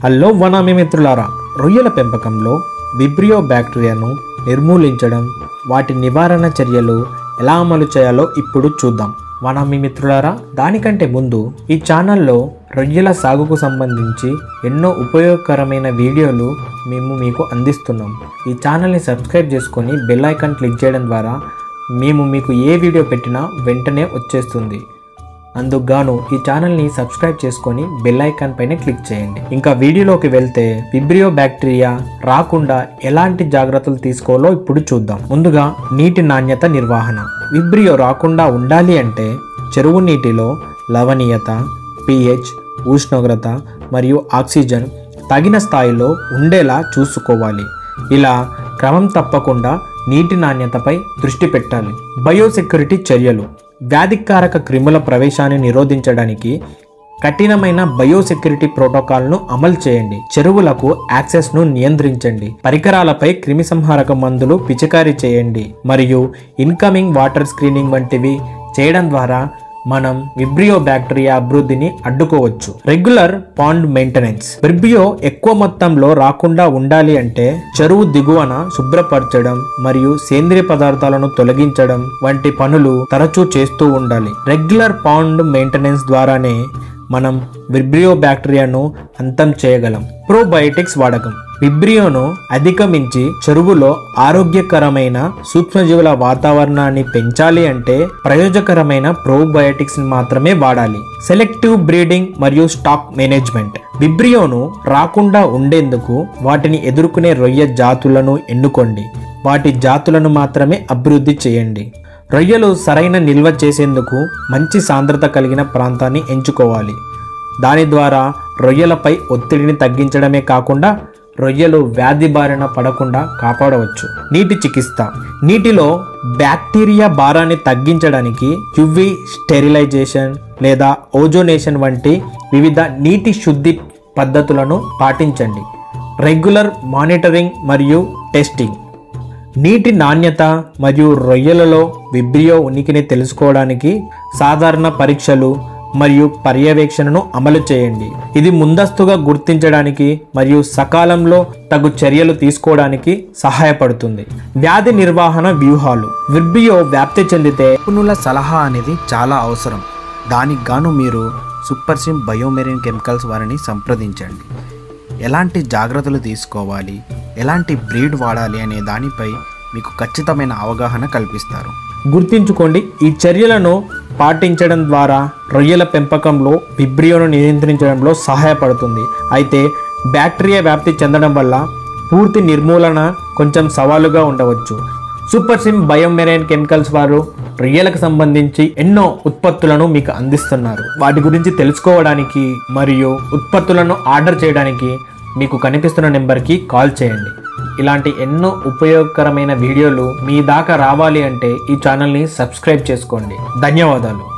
hello vannamei మిత్రులారా రొయ్యల పెంపకంలో విబ్రియో బ్యాక్టీరియాను నిర్మూలించడం వాటి నివారణ చర్యలు ఎలా అమలు చేయాలో ఇప్పుడు చూద్దాం వనామి మిత్రులారా దానికంటే ముందు ఈ ఛానల్లో రొయ్యల సాగుకు సంబంధించి ఎన్నో ఉపయోగకరమైన వీడియోలు మేము మీకు అందిస్తున్నాం ఈ ఛానల్ని సబ్స్క్రైబ్ చేసుకొని బెల్ ఐకాన్ క్లిక్ చేయడం ద్వారా మేము మీకు ఏ వీడియో పెట్టినా వెంటనే వచ్చేస్తుంది అందుకు గాను ఈ ఛానల్ని సబ్స్క్రైబ్ చేసుకొని బెల్ ఐకాన్ పైన క్లిక్ చేయండి ఇంకా వీడియోలోకి వెళ్తే విబ్రియో బ్యాక్టీరియా రాకుండా ఎలాంటి జాగ్రత్తలు తీసుకోవాలో ఇప్పుడు చూద్దాం ముందుగా నీటి నాణ్యత నిర్వహణ విబ్రియో రాకుండా ఉండాలి అంటే చెరువు నీటిలో లవణీయత పిహెచ్ ఉష్ణోగ్రత మరియు ఆక్సిజన్ తగిన స్థాయిలో ఉండేలా చూసుకోవాలి ఇలా క్రమం తప్పకుండా నీటి నాణ్యతపై దృష్టి పెట్టాలి బయోసెక్యూరిటీ చర్యలు వ్యాధికారక క్రిముల ప్రవేశాన్ని నిరోధించడానికి కఠినమైన బయోసెక్యూరిటీ ప్రోటోకాల్ను అమలు చేయండి చెరువులకు యాక్సెస్ను నియంత్రించండి పరికరాలపై క్రిమిసంహారక మందులు పిచికారీ చేయండి మరియు ఇన్కమింగ్ వాటర్ స్క్రీనింగ్ వంటివి చేయడం ద్వారా మనం విబ్రియో బ్యాక్టీరియా అభివృద్ధిని అడ్డుకోవచ్చు రెగ్యులర్ పాండ్ మెయింటెనెన్స్ విబ్రియో ఎక్కువ మొత్తంలో రాకుండా ఉండాలి అంటే చెరువు దిగువన శుభ్రపరచడం మరియు సేంద్రియ పదార్థాలను తొలగించడం వంటి పనులు తరచూ చేస్తూ ఉండాలి రెగ్యులర్ పాండ్ మెయింటెనెన్స్ ద్వారానే మనం విబ్రియో బ్యాక్టీరియాను అంతం చేయగలం ప్రోబయోటిక్స్ వాడకం విబ్రియోను అధిగమించి చెరువులో ఆరోగ్యకరమైన సూక్ష్మజీవుల వాతావరణాన్ని పెంచాలి అంటే ప్రయోజకరమైన ప్రోబయోటిక్స్ మాత్రమే వాడాలి సెలెక్టివ్ బ్రీడింగ్ మరియు స్టాక్ మేనేజ్మెంట్ విబ్రియోను రాకుండా ఉండేందుకు వాటిని ఎదుర్కొనే రొయ్య జాతులను ఎన్నుకోండి వాటి జాతులను మాత్రమే అభివృద్ధి చేయండి రొయ్యలు సరైన నిల్వ చేసేందుకు మంచి సాంద్రత కలిగిన ప్రాంతాన్ని ఎంచుకోవాలి దాని ద్వారా రొయ్యలపై ఒత్తిడిని తగ్గించడమే కాకుండా రొయ్యలు వ్యాధి బారిన పడకుండా కాపాడవచ్చు నీటి చికిత్స నీటిలో బ్యాక్టీరియా భారాన్ని తగ్గించడానికి యువి స్టెరిలైజేషన్ లేదా ఓజోనేషన్ వంటి వివిధ నీటి శుద్ధి పద్ధతులను పాటించండి రెగ్యులర్ మానిటరింగ్ మరియు టెస్టింగ్ నీటి నాణ్యత మరియు రొయ్యలలో విబ్రియో ఉనికిని తెలుసుకోవడానికి సాధారణ పరీక్షలు మరియు పర్యవేక్షణను అమలు చేయండి ఇది ముందస్తుగా గుర్తించడానికి మరియు సకాలంలో తగు చర్యలు తీసుకోవడానికి సహాయపడుతుంది వ్యాధి నిర్వహణ వ్యూహాలు విబ్రియో వ్యాప్తి చెందితే నిపుణుల సలహా అనేది చాలా అవసరం దానికి గాను మీరు సూపర్ సిమ్ బయోమెరిన్ కెమికల్స్ వారిని సంప్రదించండి ఎలాంటి జాగ్రత్తలు తీసుకోవాలి ఎలాంటి బ్రీడ్ వాడాలి అనే దానిపై మీకు ఖచ్చితమైన అవగాహన కల్పిస్తారు గుర్తుంచుకోండి ఈ చర్యలను పాటించడం ద్వారా రొయ్యల పెంపకంలో విబ్రియోను నియంత్రించడంలో సహాయపడుతుంది అయితే బ్యాక్టీరియా వ్యాప్తి చెందడం వల్ల పూర్తి నిర్మూలన కొంచెం సవాలుగా ఉండవచ్చు సూపర్ సిమ్ బయోమెరైన్ కెమికల్స్ వారు రొయ్యలకు సంబంధించి ఎన్నో ఉత్పత్తులను మీకు అందిస్తున్నారు వాటి గురించి తెలుసుకోవడానికి మరియు ఉత్పత్తులను ఆర్డర్ చేయడానికి మీకు కనిపిస్తున్న నెంబర్కి కాల్ చేయండి ఇలాంటి ఎన్నో ఉపయోగకరమైన వీడియోలు మీ దాకా రావాలి అంటే ఈ ఛానల్ని సబ్స్క్రైబ్ చేసుకోండి ధన్యవాదాలు